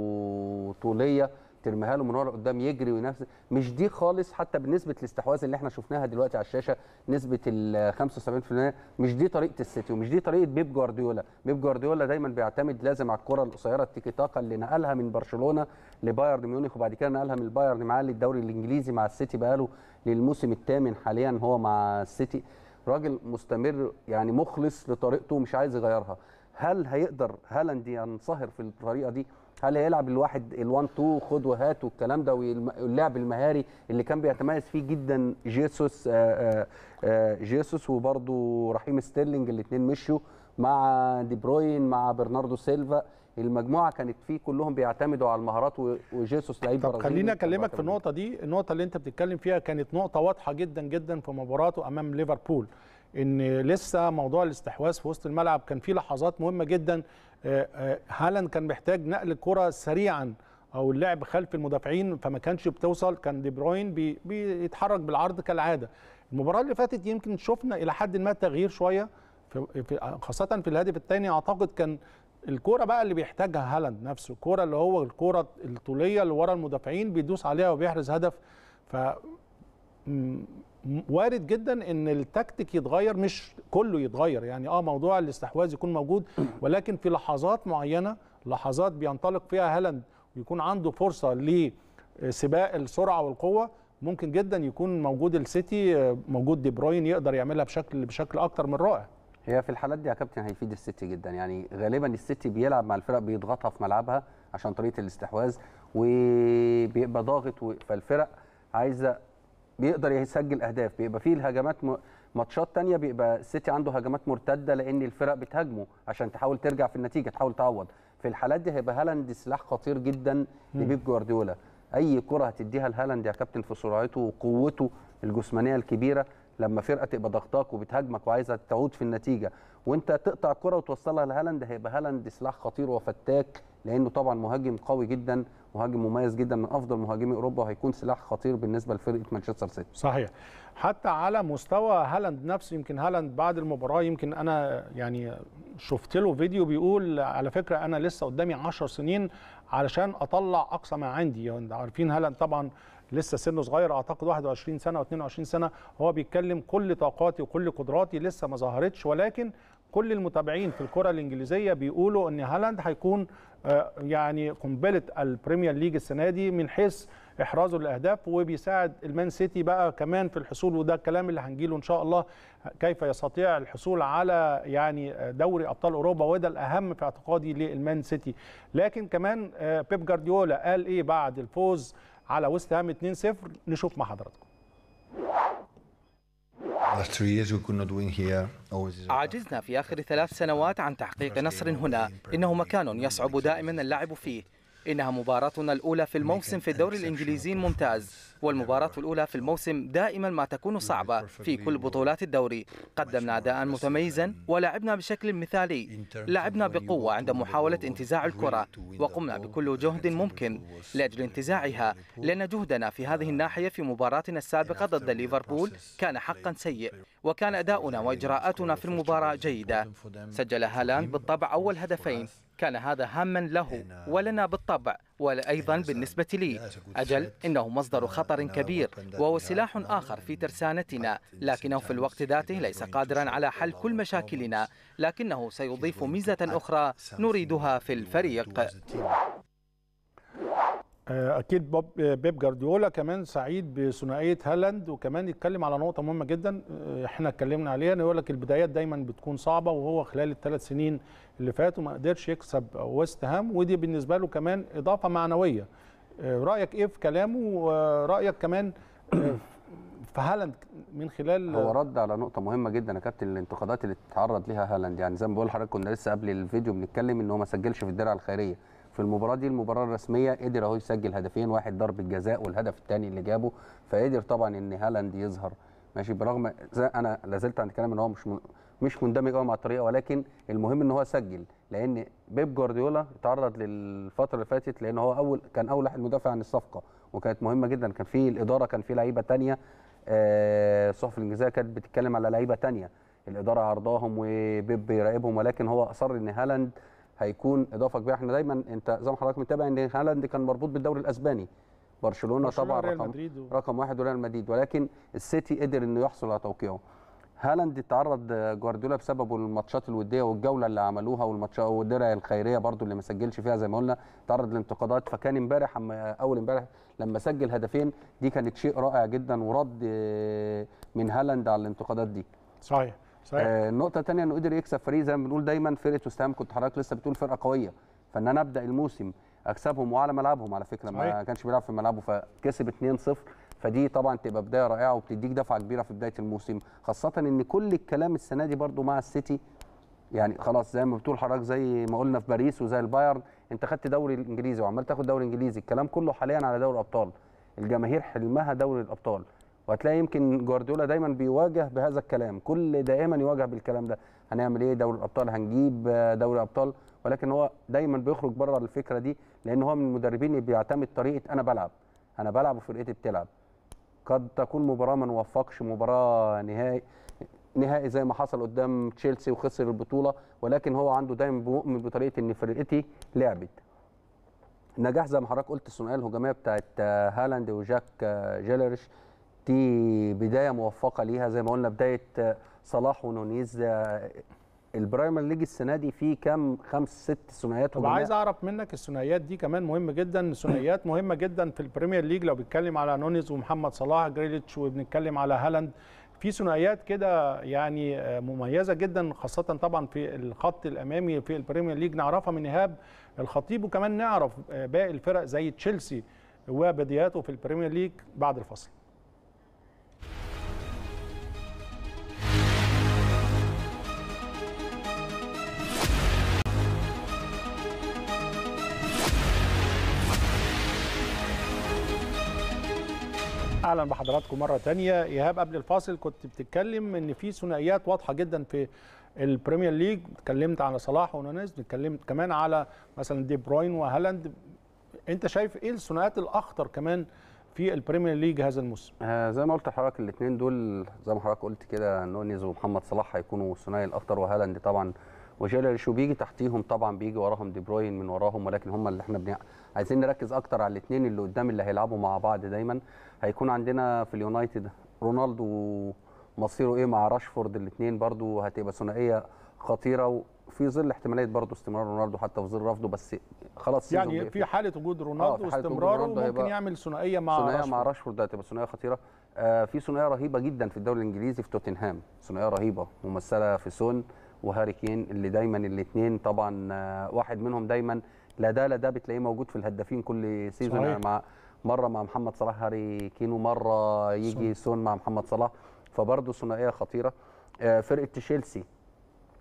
له طوليه ترميها له من ورا لقدام يجري وينافس مش دي خالص حتى بنسبه الاستحواذ اللي احنا شفناها دلوقتي على الشاشه نسبه ال 75% مش دي طريقه السيتي ومش دي طريقه بيب جوارديولا بيب جوارديولا دايما بيعتمد لازم على الكره القصيره التيكي تاكا اللي نقلها من برشلونه لبايرن ميونخ وبعد كده نقلها من البايرن معاه للدوري الانجليزي مع السيتي بقاله للموسم الثامن حاليا هو مع السيتي راجل مستمر يعني مخلص لطريقته مش عايز يغيرها هل هيقدر هالاند ينصهر في الطريقه دي هل هيلعب الواحد ال1 2 خد وهات والكلام ده واللعب المهاري اللي كان بيتميز فيه جدا جيسوس آه، آه، آه، جيسوس وبرده رحيم ستيرلينج الاثنين مشوا مع دي بروين مع برناردو سيلفا المجموعه كانت فيه كلهم بيعتمدوا على المهارات و- وجيسوس لعيب طب برازيلي خليني اكلمك في معتمد. النقطه دي النقطه اللي انت بتتكلم فيها كانت نقطه واضحه جدا جدا في مباراته امام ليفربول ان لسه موضوع الاستحواذ في وسط الملعب كان في لحظات مهمه جدا آه، آه، هالاند كان محتاج نقل الكره سريعا او اللعب خلف المدافعين فما كانش بتوصل كان دي بروين بي بيتحرك بالعرض كالعاده المباراه اللي فاتت يمكن شفنا الى حد ما تغيير شويه في في- خاصه في الهدف الثاني اعتقد كان الكوره بقى اللي بيحتاجها هالاند نفسه الكوره اللي هو الكوره الطوليه اللي ورا المدافعين بيدوس عليها وبيحرز هدف ف م- م- وارد جدا ان التكتيك يتغير مش كله يتغير يعني اه موضوع الاستحواذ يكون موجود ولكن في لحظات معينه لحظات بينطلق فيها هالاند ويكون عنده فرصه لسباق السرعه والقوه ممكن جدا يكون موجود السيتي آه، موجود دي بروين يقدر يعملها بشكل بشكل اكتر من رائع هي في الحالات دي يا كابتن هيفيد السيتي جدا يعني غالبا السيتي بيلعب مع الفرق بيضغطها في ملعبها عشان طريقه الاستحواذ وبيبقى ضاغط و- فالفرق عايزه بيقدر يسجل اهداف بيبقى فيه الهجمات م... ماتشات تانية بيبقى السيتي عنده هجمات مرتده لان الفرق بتهاجمه عشان تحاول ترجع في النتيجه تحاول تعوض في الحالات دي هيبقى هالاند سلاح خطير جدا لبيب جوارديولا اي كره هتديها لهالاند يا كابتن في سرعته وقوته الجسمانيه الكبيره لما فرقه تبقى ضغطاك وبتهاجمك وعايزه تعود في النتيجه وانت تقطع الكره وتوصلها لهالاند هيبقى هالاند سلاح خطير وفتاك لانه طبعا مهاجم قوي جدا مهاجم مميز جدا من افضل مهاجمي اوروبا وهيكون سلاح خطير بالنسبه لفرقه مانشستر سيتي صحيح حتى على مستوى هالاند نفسه يمكن هالاند بعد المباراه يمكن انا يعني شفت له فيديو بيقول على فكره انا لسه قدامي 10 سنين علشان اطلع اقصى ما عندي يعني عارفين هالاند طبعا لسه سنه صغير اعتقد 21 سنه او 22 سنه هو بيتكلم كل طاقاتي وكل قدراتي لسه ما ظهرتش ولكن كل المتابعين في الكره الانجليزيه بيقولوا ان هالاند هيكون آه، يعني قنبله البريمير ليج السنه دي من حيث احرازه للاهداف وبيساعد المان سيتي بقى كمان في الحصول وده الكلام اللي هنجيله ان شاء الله كيف يستطيع الحصول على يعني دوري ابطال اوروبا وده الاهم في اعتقادي للمان سيتي لكن كمان آه، بيب جارديولا قال ايه بعد الفوز على ويست هام 2-0 نشوف مع حضراتكم last three years we could not win here. Always is a عجزنا في آخر ثلاث سنوات عن تحقيق نصر هنا إنه مكان يصعب دائما اللعب فيه إنها مباراتنا الأولى في الموسم في الدوري الإنجليزي الممتاز والمباراة الأولى في الموسم دائما ما تكون صعبة في كل بطولات الدوري قدمنا أداء متميزا ولعبنا بشكل مثالي لعبنا بقوة عند محاولة انتزاع الكرة وقمنا بكل جهد ممكن لأجل انتزاعها لأن جهدنا في هذه الناحية في مباراتنا السابقة ضد ليفربول كان حقا سيء وكان أداؤنا وإجراءاتنا في المباراة جيدة سجل هالاند بالطبع أول هدفين كان هذا هاما له ولنا بالطبع وأيضا بالنسبة لي أجل إنه مصدر خطر كبير وهو سلاح آخر في ترسانتنا لكنه في الوقت ذاته ليس قادرا على حل كل مشاكلنا لكنه سيضيف ميزة أخرى نريدها في الفريق اكيد بوب بيب جارديولا كمان سعيد بثنائيه هالاند وكمان يتكلم على نقطه مهمه جدا احنا اتكلمنا عليها ان يقول لك البدايات دايما بتكون صعبه وهو خلال الثلاث سنين اللي فاتوا ما قدرش يكسب ويست هام ودي بالنسبه له كمان اضافه معنويه رايك ايه في كلامه ورايك كمان في هالاند من خلال هو رد على نقطه مهمه جدا يا كابتن الانتقادات اللي اتعرض ليها هالاند يعني زي ما بقول لحضرتك كنا لسه قبل الفيديو بنتكلم ان هو ما سجلش في الدرع الخيريه في المباراه دي المباراه الرسميه قدر اهو يسجل هدفين واحد ضربه جزاء والهدف الثاني اللي جابه فقدر طبعا ان هالاند يظهر ماشي برغم زي انا لازلت عند كلام ان هو مش مش مندمج قوي مع الطريقه ولكن المهم ان هو سجل لان بيب جوارديولا اتعرض للفتره اللي فاتت لان هو اول كان اول واحد مدافع عن الصفقه وكانت مهمه جدا كان في الاداره كان في لعيبه ثانيه الصحف الانجليزيه كانت بتتكلم على لعيبه ثانيه الاداره عرضاهم وبيب بيراقبهم ولكن هو اصر ان هالاند هيكون اضافه كبيره احنا دايما انت زي ما حضرتك متابع ان هالاند كان مربوط بالدوري الاسباني برشلونه طبعا رقم و... رقم واحد وريال مدريد ولكن السيتي قدر انه يحصل على توقيعه هالاند تعرض جوارديولا بسببه الماتشات الوديه والجوله اللي عملوها والماتشات والدرع الخيريه برضو اللي ما سجلش فيها زي ما قلنا تعرض لانتقادات فكان امبارح اول امبارح لما سجل هدفين دي كانت شيء رائع جدا ورد من هالاند على الانتقادات دي صحيح صحيح آه النقطه الثانيه انه قدر يكسب فريق زي ما بنقول دايما فرقه وست هام كنت حضرتك لسه بتقول فرقه قويه فان انا ابدا الموسم اكسبهم وعلى ملعبهم على فكره صحيح. ما كانش بيلعب في ملعبه فكسب 2-0 فدي طبعا تبقى بدايه رائعه وبتديك دفعه كبيره في بدايه الموسم خاصه ان كل الكلام السنه دي برده مع السيتي يعني خلاص زي ما بتقول حضرتك زي ما قلنا في باريس وزي البايرن انت خدت دوري الانجليزي وعمال تاخد دوري انجليزي الكلام كله حاليا على دوري الابطال الجماهير حلمها دوري الابطال وهتلاقي يمكن جوارديولا دايما بيواجه بهذا الكلام كل دائما يواجه بالكلام ده هنعمل ايه دوري الابطال هنجيب دوري ابطال ولكن هو دايما بيخرج بره الفكره دي لان هو من المدربين اللي بيعتمد طريقه انا بلعب انا بلعب وفرقتي بتلعب قد تكون مباراه ما نوفقش مباراه نهائي نهائي زي ما حصل قدام تشيلسي وخسر البطوله ولكن هو عنده دايما مؤمن بطريقه ان فرقتي لعبت النجاح زي ما حضرتك قلت الثنائيه الهجوميه بتاعت هالاند وجاك جيلرش دي بدايه موفقه ليها زي ما قلنا بدايه صلاح ونونيز البرايمر ليج السنه دي فيه كام خمس ست ثنائيات طب عايز اعرف منك الثنائيات دي كمان مهمه جدا ثنائيات مهمه جدا في البريمير ليج لو بيتكلم على نونيز ومحمد صلاح جريليتش وبنتكلم على هالاند في ثنائيات كده يعني مميزه جدا خاصه طبعا في الخط الامامي في البريمير ليج نعرفها من ايهاب الخطيب وكمان نعرف باقي الفرق زي تشيلسي وبداياته في البريمير ليج بعد الفصل اهلا بحضراتكم مره تانية ايهاب قبل الفاصل كنت بتتكلم ان في ثنائيات واضحه جدا في البريمير ليج اتكلمت على صلاح ونونيز اتكلمت كمان على مثلا دي بروين وهالاند انت شايف ايه الثنائيات الاخطر كمان في البريمير ليج هذا الموسم آه زي ما قلت لحضرتك الاثنين دول زي ما حضرتك قلت كده نونيز ومحمد صلاح هيكونوا الثنائي الاخطر وهالاند طبعا وجيلرش وبيجي تحتيهم طبعا بيجي وراهم دي بروين من وراهم ولكن هم اللي احنا بنع... عايزين نركز اكتر على الاثنين اللي قدام اللي هيلعبوا مع بعض دايما هيكون عندنا في اليونايتد رونالدو مصيره ايه مع راشفورد الاثنين برضو هتبقى ثنائيه خطيره وفي ظل احتماليه برضو استمرار رونالدو حتى في ظل رفضه بس خلاص يعني في حاله وجود رونالدو واستمراره ممكن يعمل ثنائيه مع ثنائيه راشفورد. مع راشفورد هتبقى ثنائيه خطيره آه في ثنائيه رهيبه جدا في الدوري الانجليزي في توتنهام ثنائيه رهيبه ممثله في سون وهاري كين اللي دايما الاثنين طبعا آه واحد منهم دايما لا ده لا ده بتلاقيه موجود في الهدافين كل سيزون صحيح. يعني مع مره مع محمد صلاح هاري كين ومره يجي سون مع محمد صلاح فبرضه ثنائيه خطيره آه فرقه تشيلسي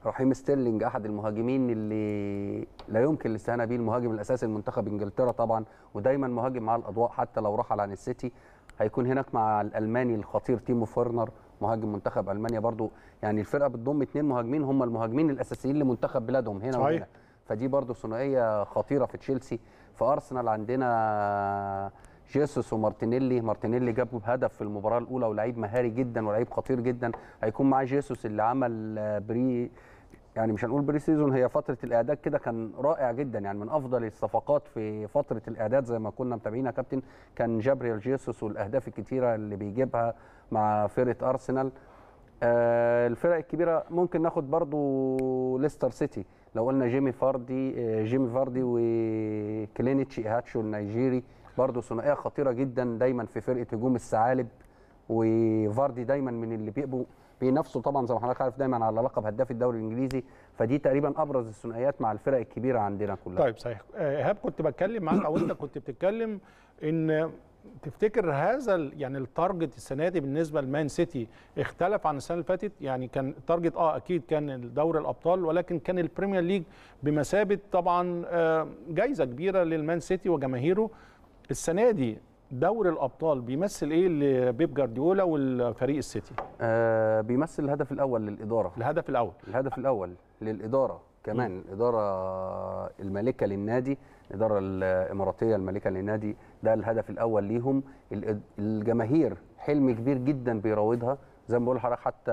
رحيم ستيرلينج احد المهاجمين اللي لا يمكن الاستهانه بيه المهاجم الاساسي لمنتخب انجلترا طبعا ودايما مهاجم مع الاضواء حتى لو رحل عن السيتي هيكون هناك مع الالماني الخطير تيمو فيرنر مهاجم منتخب المانيا برضو يعني الفرقه بتضم اثنين مهاجمين هم المهاجمين الاساسيين لمنتخب بلادهم هنا صحيح. وهنا فدي برضو ثنائيه خطيره في تشيلسي في ارسنال عندنا جيسوس ومارتينيلي مارتينيلي جاب هدف في المباراه الاولى ولعيب مهاري جدا ولعيب خطير جدا هيكون معاه جيسوس اللي عمل آه، بري يعني مش هنقول بري سيزون هي فتره الاعداد كده كان رائع جدا يعني من افضل الصفقات في فتره الاعداد زي ما كنا متابعين يا كابتن كان جابريل جيسوس والاهداف الكتيره اللي بيجيبها مع فرقه ارسنال آه، الفرق الكبيره ممكن ناخد برضو ليستر سيتي لو قلنا جيمي فاردي آه، جيمي فاردي وكلينيتشي هاتشو النيجيري برضو ثنائيه خطيره جدا دايما في فرقه هجوم الثعالب وفاردي دايما من اللي بيبقوا بينافسوا طبعا زي ما حضرتك عارف دايما على لقب هداف الدوري الانجليزي فدي تقريبا ابرز الثنائيات مع الفرق الكبيره عندنا كلها طيب صحيح آه، ايهاب كنت بتكلم معاك او انت كنت بتتكلم ان تفتكر هذا ال- يعني التارجت السنه دي بالنسبه لمان سيتي اختلف عن السنه اللي فاتت يعني كان التارجت اه اكيد كان دوري الابطال ولكن كان البريمير ليج بمثابه طبعا آه، جايزه كبيره للمان سيتي وجماهيره السنه دي دوري الابطال بيمثل ايه لبيب جارديولا والفريق السيتي آه بيمثل الهدف الاول للاداره الهدف الاول الهدف الاول للاداره كمان الاداره المالكه للنادي الاداره الاماراتيه المالكه للنادي ده الهدف الاول ليهم الإد- الجماهير حلم كبير جدا بيراودها زي ما بقول لحضرتك حتى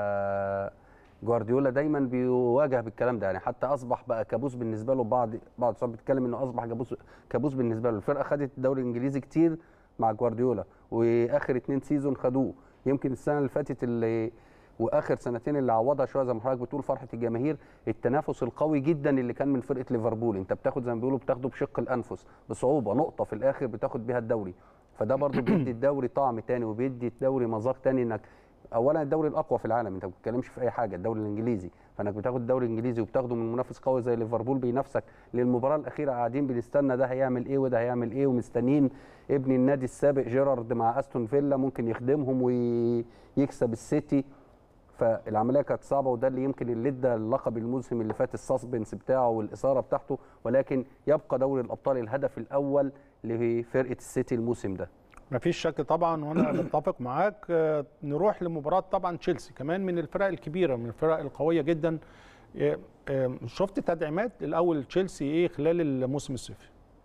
جوارديولا دايما بيواجه بالكلام ده يعني حتى اصبح بقى كابوس بالنسبه له بعض بعض الصحاب بيتكلم انه اصبح كابوس كابوس بالنسبه له الفرقه خدت الدوري الانجليزي كتير مع جوارديولا واخر اتنين سيزون خدوه يمكن السنه اللي فاتت اللي واخر سنتين اللي عوضها شويه زي ما حضرتك بتقول فرحه الجماهير التنافس القوي جدا اللي كان من فرقه ليفربول انت بتاخد زي ما بيقولوا بتاخده بشق الانفس بصعوبه نقطه في الاخر بتاخد بيها الدوري فده برضو بيدي الدوري طعم تاني وبيدي الدوري مذاق تاني انك اولا الدوري الاقوى في العالم انت ما بتتكلمش في اي حاجه الدوري الانجليزي فانك بتاخد الدوري الانجليزي وبتاخده من منافس قوي زي ليفربول بينافسك للمباراه الاخيره قاعدين بنستنى ده هيعمل ايه وده هيعمل ايه ومستنيين ابن النادي السابق جيرارد مع استون فيلا ممكن يخدمهم ويكسب السيتي فالعمليه كانت صعبه وده اللي يمكن اللي ادى اللقب الموسم اللي فات السسبنس بتاعه والاثاره بتاعته ولكن يبقى دوري الابطال الهدف الاول لفرقه السيتي الموسم ده ما فيش شك طبعا وانا بتفق معاك آه، نروح لمباراه طبعا تشيلسي كمان من الفرق الكبيره من الفرق القويه جدا آه، آه، شفت تدعيمات الاول تشيلسي ايه خلال الموسم الصيفي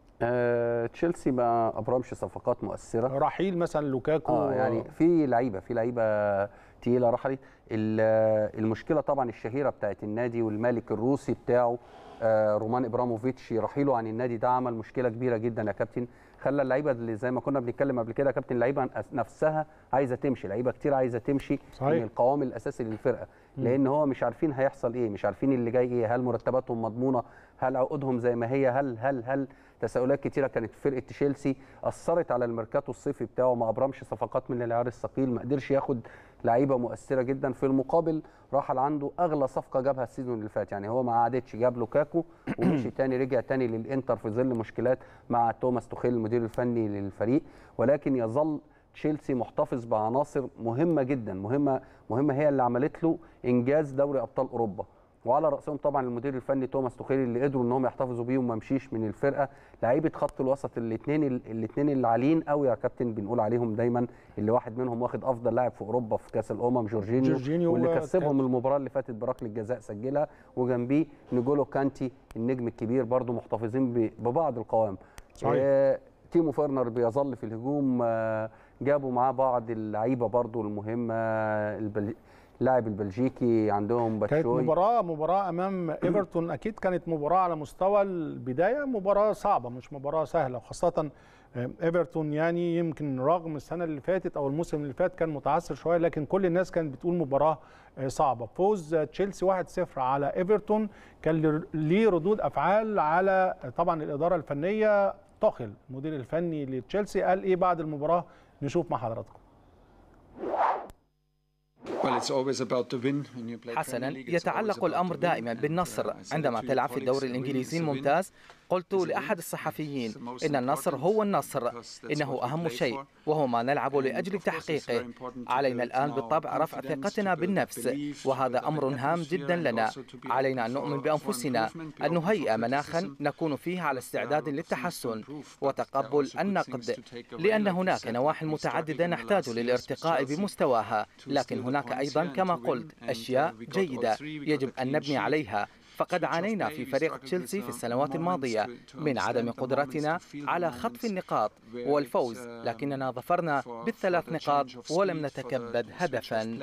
آه، تشيلسي ما ابرمش صفقات مؤثره رحيل مثلا لوكاكو اه يعني في لعيبه في لعيبه تقيله رحلت ال- المشكله طبعا الشهيره بتاعت النادي والمالك الروسي بتاعه آه، رومان ابراموفيتش رحيله عن النادي ده عمل مشكله كبيره جدا يا كابتن خلى اللعيبه اللي زي ما كنا بنتكلم قبل كده يا كابتن اللعيبه نفسها عايزه تمشي لعيبه كتير عايزه تمشي صحيح. من القوام الاساسي للفرقه لان هو مش عارفين هيحصل ايه مش عارفين اللي جاي ايه هل مرتباتهم مضمونه هل عقودهم زي ما هي هل هل هل تساؤلات كتيره كانت في فرقه تشيلسي اثرت على الميركاتو الصيفي بتاعه ما ابرمش صفقات من العيار الثقيل ما قدرش ياخد لعيبه مؤثره جدا في المقابل رحل عنده اغلى صفقه جابها السيزون اللي فات يعني هو ما عادتش جاب لوكاكو ومشي تاني رجع تاني للانتر في ظل مشكلات مع توماس توخيل المدير الفني للفريق ولكن يظل تشيلسي محتفظ بعناصر مهمه جدا مهمه مهمه هي اللي عملت له انجاز دوري ابطال اوروبا وعلى راسهم طبعا المدير الفني توماس توخيل اللي قدروا ان هم يحتفظوا بيه وما مشيش من الفرقه لعيبه خط الوسط الاثنين الاثنين اللي عاليين قوي يا كابتن بنقول عليهم دايما اللي واحد منهم واخد افضل لاعب في اوروبا في كاس الامم جورجينيو, جورجينيو واللي وكانت- كسبهم المباراه اللي فاتت بركله جزاء سجلها وجنبيه نيجولو كانتي النجم الكبير برضو محتفظين ب- ببعض القوام صحيح. آه، تيمو فيرنر بيظل في الهجوم آه، جابوا معاه بعض اللعيبه برضو المهمه البل... اللاعب البلجيكي عندهم كانت باتشوي مباراه مباراه امام ايفرتون اكيد كانت مباراه على مستوى البدايه مباراه صعبه مش مباراه سهله وخاصه آه، ايفرتون يعني يمكن رغم السنه اللي فاتت او الموسم اللي فات كان متعثر شويه لكن كل الناس كانت بتقول مباراه آه، صعبه فوز آه، تشيلسي 1-0 على ايفرتون كان له- ليه ردود افعال على آه، طبعا الاداره الفنيه توخيل المدير الفني لتشيلسي قال ايه بعد المباراه نشوف مع حضراتكم حسنا يتعلق الأمر دائما بالنصر عندما تلعب في الدوري الإنجليزي الممتاز قلت لأحد الصحفيين إن النصر هو النصر إنه أهم شيء وهو ما نلعب لأجل تحقيقه علينا الآن بالطبع رفع ثقتنا بالنفس وهذا أمر هام جدا لنا علينا أن نؤمن بأنفسنا أن نهيئ مناخا نكون فيه على استعداد للتحسن وتقبل النقد لأن هناك نواحي متعددة نحتاج للارتقاء بمستواها لكن هناك أيضا كما قلت أشياء جيدة يجب أن نبني عليها فقد عانينا في فريق تشيلسي في السنوات الماضية من عدم قدرتنا على خطف النقاط والفوز لكننا ظفرنا بالثلاث نقاط ولم نتكبد هدفا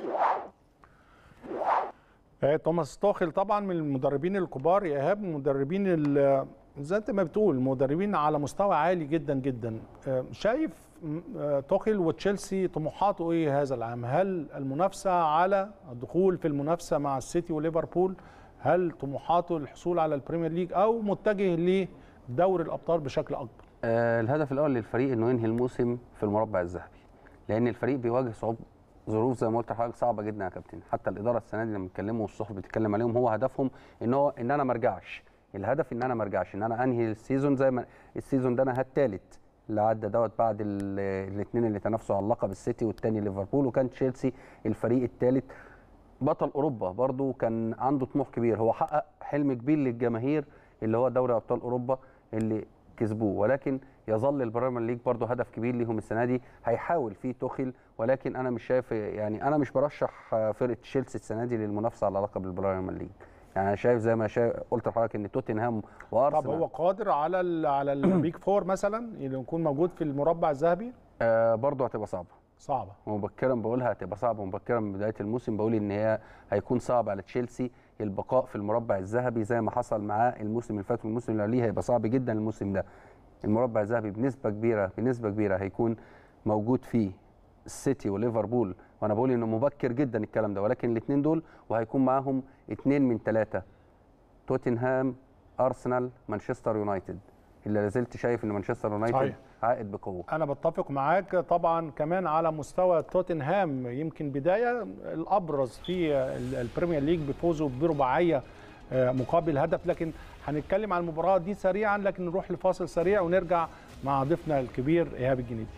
آه، توماس توخل طبعا من المدربين الكبار يا ايهاب المدربين ال- زي انت ما بتقول مدربين على مستوى عالي جدا جدا آه، شايف م- آه، توخل وتشيلسي طموحاته ايه هذا العام هل المنافسه على الدخول في المنافسه مع السيتي وليفربول هل طموحاته الحصول على البريمير ليج او متجه لدوري الابطال بشكل اكبر آه، الهدف الاول للفريق انه ينهي الموسم في المربع الذهبي لان الفريق بيواجه صعوبه ظروف زي ما قلت لحضرتك صعبه جدا يا كابتن حتى الاداره السنه دي لما بيتكلموا والصحف بتتكلم عليهم هو هدفهم ان هو ان انا ما ارجعش الهدف ان انا ما ارجعش ان انا انهي السيزون زي ما السيزون ده انا الثالث اللي عدى دوت بعد الاثنين اللي تنافسوا على اللقب السيتي والثاني ليفربول وكان تشيلسي الفريق الثالث بطل اوروبا برضو كان عنده طموح كبير هو حقق حلم كبير للجماهير اللي هو دوري ابطال اوروبا اللي كسبوه ولكن يظل البريمير ليج برضو هدف كبير ليهم السنه دي هيحاول فيه توخيل ولكن انا مش شايف يعني انا مش برشح فرقه تشيلسي السنه دي للمنافسه على لقب البريمير ليج يعني انا شايف زي ما شايف قلت لحضرتك ان توتنهام طب وارسنال هو قادر على ال على البيك فور مثلا اللي يكون موجود في المربع الذهبي آه برضو هتبقى صعبه صعبه ومبكرا بقولها هتبقى صعبه مبكرا من بدايه الموسم بقول ان هي هيكون صعب على تشيلسي البقاء في المربع الذهبي زي ما حصل معاه الموسم اللي فات والموسم اللي قبليه هيبقى صعب جدا الموسم ده المربع الذهبي بنسبه كبيره بنسبه كبيره هيكون موجود فيه السيتي وليفربول وانا بقول انه مبكر جدا الكلام ده ولكن الاثنين دول وهيكون معاهم اثنين من ثلاثه توتنهام ارسنال مانشستر يونايتد اللي لازلت شايف ان مانشستر يونايتد صحيح. عائد بقوه انا بتفق معاك طبعا كمان على مستوى توتنهام يمكن بدايه الابرز في ال- البريمير ليج بفوزه برباعيه آه، مقابل هدف لكن هنتكلم عن المباراه دي سريعا لكن نروح لفاصل سريع ونرجع مع ضيفنا الكبير ايهاب الجنيدي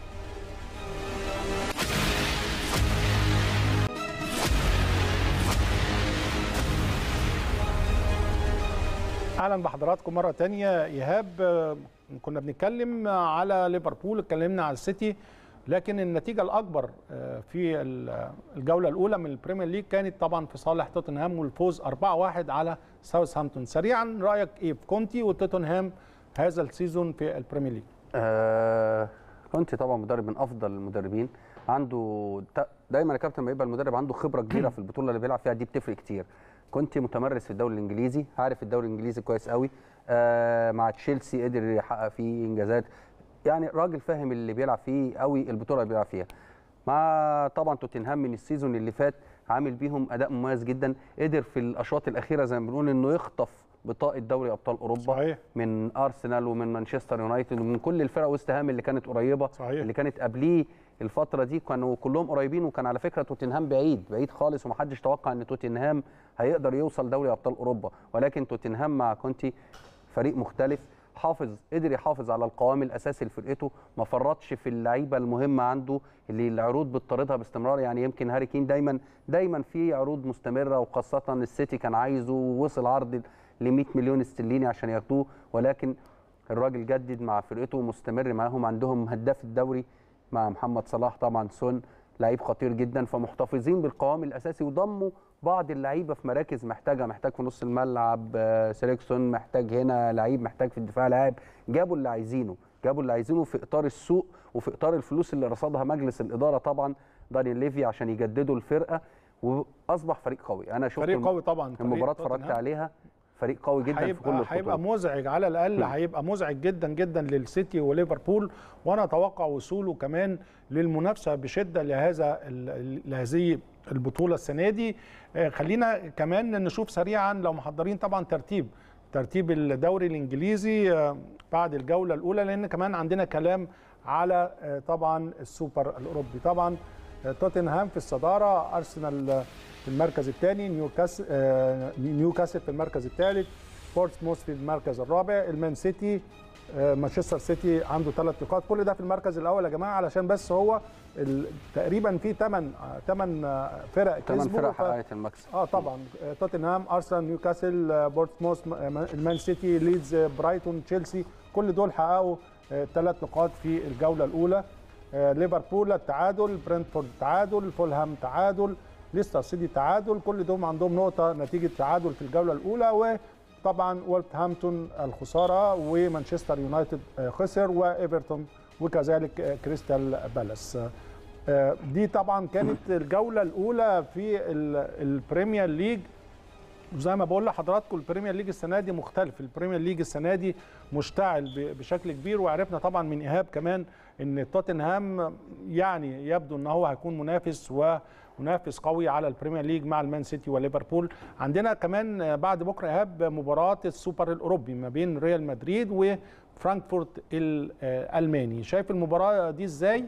اهلا بحضراتكم مره تانية ايهاب آه، كنا بنتكلم على ليفربول اتكلمنا على السيتي لكن النتيجه الاكبر آه، في ال- الجوله الاولى من البريمير ليج كانت طبعا في صالح توتنهام والفوز 4-1 على ساوثهامبتون سريعا رايك ايه في كونتي وتوتنهام هذا السيزون في البريمير ليج آه كنت طبعا مدرب من افضل المدربين عنده تا- دايما يا كابتن لما يبقى المدرب عنده خبره كبيره في البطوله اللي بيلعب فيها دي بتفرق كتير كنت متمرس في الدوري الانجليزي عارف الدوري الانجليزي كويس قوي آه مع تشيلسي قدر يحقق فيه انجازات يعني راجل فاهم اللي بيلعب فيه قوي البطوله اللي بيلعب فيها مع طبعا توتنهام من السيزون اللي فات عامل بيهم اداء مميز جدا قدر في الاشواط الاخيره زي ما بنقول انه يخطف بطاقه دوري ابطال اوروبا صحيح. من ارسنال ومن مانشستر يونايتد ومن كل الفرق وست هام اللي كانت قريبه صحيح. اللي كانت قبليه الفتره دي كانوا كلهم قريبين وكان على فكره توتنهام بعيد بعيد خالص ومحدش توقع ان توتنهام هيقدر يوصل دوري ابطال اوروبا ولكن توتنهام مع كونتي فريق مختلف حافظ قدر يحافظ على القوام الاساسي لفرقته ما فرطش في اللعيبه المهمه عنده اللي العروض بتطاردها باستمرار يعني يمكن هاري كين دايما دايما في عروض مستمره وخاصه السيتي كان عايزه ووصل عرض ل 100 مليون استرليني عشان ياخدوه ولكن الراجل جدد مع فرقته ومستمر معاهم عندهم هداف الدوري مع محمد صلاح طبعا سون لعيب خطير جدا فمحتفظين بالقوام الاساسي وضموا بعض اللعيبه في مراكز محتاجه محتاج في نص الملعب آه، سيليكسون محتاج هنا لعيب محتاج في الدفاع لاعب جابوا اللي عايزينه جابوا اللي عايزينه في اطار السوق وفي اطار الفلوس اللي رصدها مجلس الاداره طبعا دانيال ليفي عشان يجددوا الفرقه واصبح فريق قوي انا شفت فريق قوي طبعا فريق المباراه اتفرجت توتنهام. عليها فريق قوي جدا في كل هيبقى الخطوط هيبقى مزعج على الاقل هيبقى مزعج جدا جدا للسيتي وليفربول وانا اتوقع وصوله كمان للمنافسه بشده لهذا ال- لهذه البطوله السنه دي آه، خلينا كمان نشوف سريعا لو محضرين طبعا ترتيب ترتيب الدوري الانجليزي آه، بعد الجوله الاولى لان كمان عندنا كلام على آه، طبعا السوبر الاوروبي طبعا آه، توتنهام في الصداره ارسنال آه، في المركز الثاني نيوكاسل آه، نيوكاسل في المركز الثالث بورتسموث في المركز الرابع المان سيتي آه، مانشستر سيتي عنده ثلاث نقاط كل ده في المركز الاول يا جماعه علشان بس هو ال- تقريبا في ثمان ثمان فرق ثمان كسبوا فرق ف- حققت المكسب اه طبعا آه، توتنهام ارسنال نيوكاسل آه، بورتسموث م- آه، المان سيتي ليدز آه، برايتون تشيلسي كل دول حققوا ثلاث نقاط في الجوله الاولى آه، ليفربول التعادل برنتفورد تعادل فولهام تعادل ليستر سيتي تعادل كل دول عندهم نقطه نتيجه تعادل في الجوله الاولى وطبعا ولفرهامبتون الخساره ومانشستر يونايتد آه، خسر وايفرتون وكذلك آه، كريستال بالاس آه، دي طبعا كانت الجوله الاولى في ال- البريمير ليج وزي ما بقول لحضراتكم البريمير ليج السنه دي مختلف البريمير ليج السنه دي مشتعل ب- بشكل كبير وعرفنا طبعا من ايهاب كمان ان توتنهام يعني يبدو ان هو هيكون منافس ومنافس قوي على البريمير ليج مع المان سيتي وليفربول عندنا كمان بعد بكره ايهاب مباراه السوبر الاوروبي ما بين ريال مدريد وفرانكفورت الالماني شايف المباراه دي ازاي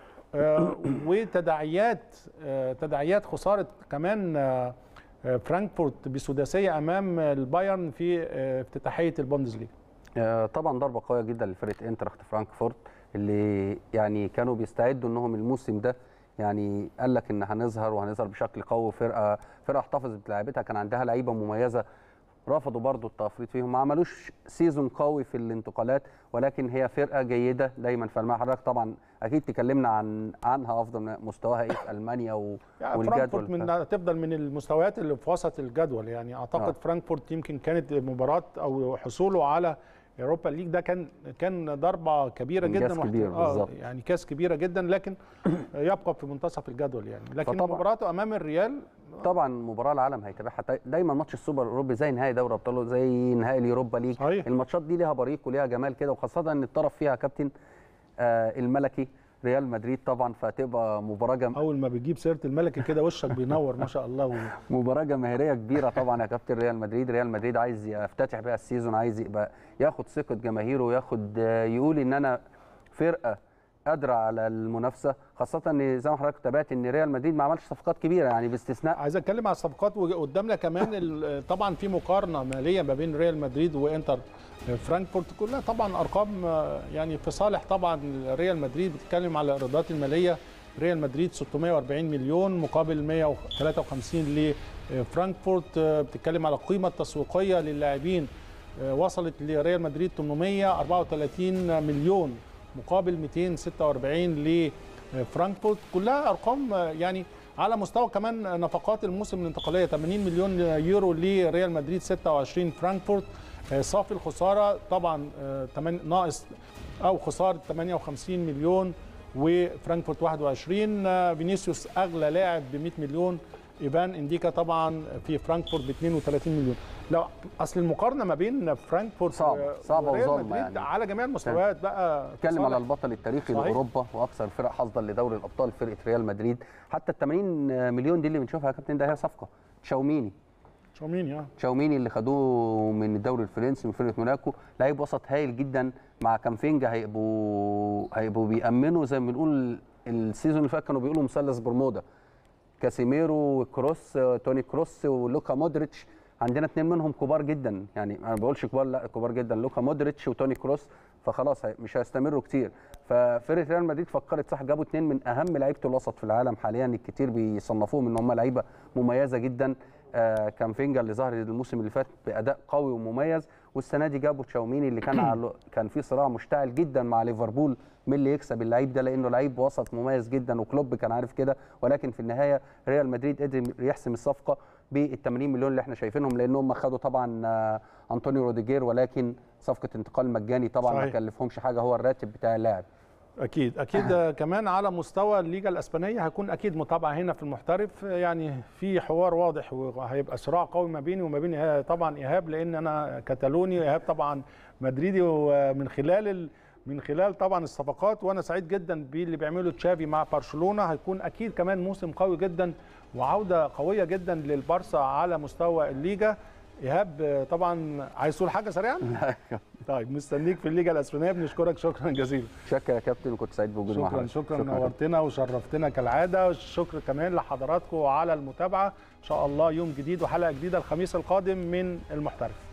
آه، وتداعيات آه، تداعيات خساره كمان آه، آه، فرانكفورت بسداسيه امام البايرن في آه، افتتاحيه البوندسليغا آه، طبعا ضربه قويه جدا لفرقه انتراخت فرانكفورت اللي يعني كانوا بيستعدوا انهم الموسم ده يعني قال لك ان هنظهر وهنظهر بشكل قوي فرقه فرقه احتفظت بلعيبتها كان عندها لعيبه مميزه رفضوا برضو التفريط فيهم ما عملوش سيزون قوي في الانتقالات ولكن هي فرقه جيده دايما في الملعب حضرتك طبعا اكيد تكلمنا عن عنها افضل من مستواها ايه في المانيا و... يعني فرانكفورت من تفضل من المستويات اللي في وسط الجدول يعني اعتقد آه. فرانكفورت يمكن كانت مباراه او حصوله على اوروبا ليج ده كان كان ضربه كبيره جدا إنجاز واحت- كبير آه بالظبط. يعني كاس كبيره جدا لكن يبقى في منتصف الجدول يعني لكن فطبعاً- مباراته امام الريال طبعا مباراه العالم هيتابعها تا- دايما ماتش السوبر الاوروبي زي نهائي دوري ابطال زي نهائي اليوروبا ليج صحيح. الماتشات دي ليها بريق وليها جمال كده وخاصه ان الطرف فيها كابتن آه الملكي ريال مدريد طبعا فهتبقى مباراه جم... اول ما بتجيب سيره الملكي كده وشك بينور ما شاء الله و... مباراه جماهيريه كبيره طبعا يا كابتن ريال مدريد ريال مدريد عايز يفتتح بيها السيزون عايز يبقى ياخد ثقه جماهيره وياخد آه، يقول ان انا فرقه قادره على المنافسه خاصه ان زي ما حضرتك تابعت ان ريال مدريد ما عملش صفقات كبيره يعني باستثناء عايز اتكلم على الصفقات وقدامنا كمان ال- طبعا في مقارنه ماليه ما بين ريال مدريد وانتر فرانكفورت كلها طبعا ارقام آه، يعني في صالح طبعا ريال مدريد بتتكلم على الايرادات الماليه ريال مدريد 640 مليون مقابل 153 لفرانكفورت آه، بتتكلم على القيمه التسويقيه للاعبين آه، وصلت لريال مدريد 834 مليون مقابل 246 لفرانكفورت كلها ارقام آه، يعني على مستوى كمان نفقات الموسم الانتقاليه 80 مليون يورو لريال مدريد 26 فرانكفورت آه، صافي الخساره طبعا آه، تمن- ناقص او خساره 58 مليون وفرانكفورت 21 آه، فينيسيوس اغلى لاعب ب 100 مليون ايفان انديكا طبعا في فرانكفورت ب 32 مليون لو اصل المقارنه ما بين فرانكفورت صعبة- و- صعبة وريال وظالمة مدريد يعني. على جميع المستويات بقى في نتكلم على صالح البطل التاريخي صحيح. لاوروبا واكثر الفرق حظا لدوري الابطال فرقه ريال مدريد حتى ال 80 مليون دي اللي بنشوفها يا كابتن ده هي صفقه تشاوميني تشاوميني اه تشاوميني اللي خدوه من الدوري الفرنسي من فرقه موناكو لعيب وسط هايل جدا مع كامفينجا هيبقوا هيبقوا بيأمنوا زي ما بنقول السيزون اللي فات كانوا بيقولوا مثلث برمودا كاسيميرو وكروس توني كروس ولوكا مودريتش عندنا اثنين منهم كبار جدا يعني انا ما بقولش كبار لا كبار جدا لوكا مودريتش وتوني كروس فخلاص هي- مش هيستمروا كتير ففرقه ريال مدريد فكرت صح جابوا اثنين من اهم لعيبه الوسط في العالم حاليا الكتير بيصنفوهم ان هم لعيبه مميزه جدا آه كان فينجا اللي ظهر الموسم اللي فات باداء قوي ومميز والسنه دي جابوا تشاوميني اللي كان على كان في صراع مشتعل جدا مع ليفربول مين اللي يكسب اللعيب ده لانه لعيب وسط مميز جدا وكلوب كان عارف كده ولكن في النهايه ريال مدريد قدر يحسم الصفقه بال 80 مليون اللي احنا شايفينهم لانهم خدوا طبعا آه، انطونيو روديجير ولكن صفقه انتقال مجاني طبعا ما صحيح. كلفهمش حاجه هو الراتب بتاع اللاعب اكيد اكيد آه. كمان على مستوى الليجا الاسبانيه هيكون اكيد متابعه هنا في المحترف آه، يعني في حوار واضح وهيبقى صراع قوي ما بيني وما بين إيهاب- طبعا ايهاب لان انا كتالوني وايهاب طبعا مدريدي ومن خلال ال... من خلال طبعا الصفقات وانا سعيد جدا باللي بيعمله تشافي مع برشلونه هيكون اكيد كمان موسم قوي جدا وعوده قويه جدا للبارسا على مستوى الليجا ايهاب آه، طبعا عايز تقول حاجه سريعا طيب مستنيك في الليجا الاسبانيه بنشكرك شكرا جزيلا شكرا يا كابتن وكنت سعيد بوجودي مع شكرا حضرتك شكرا كابتن. نورتنا وشرفتنا كالعاده الشكر كمان لحضراتكم على المتابعه ان شاء الله يوم جديد وحلقه جديده الخميس القادم من المحترف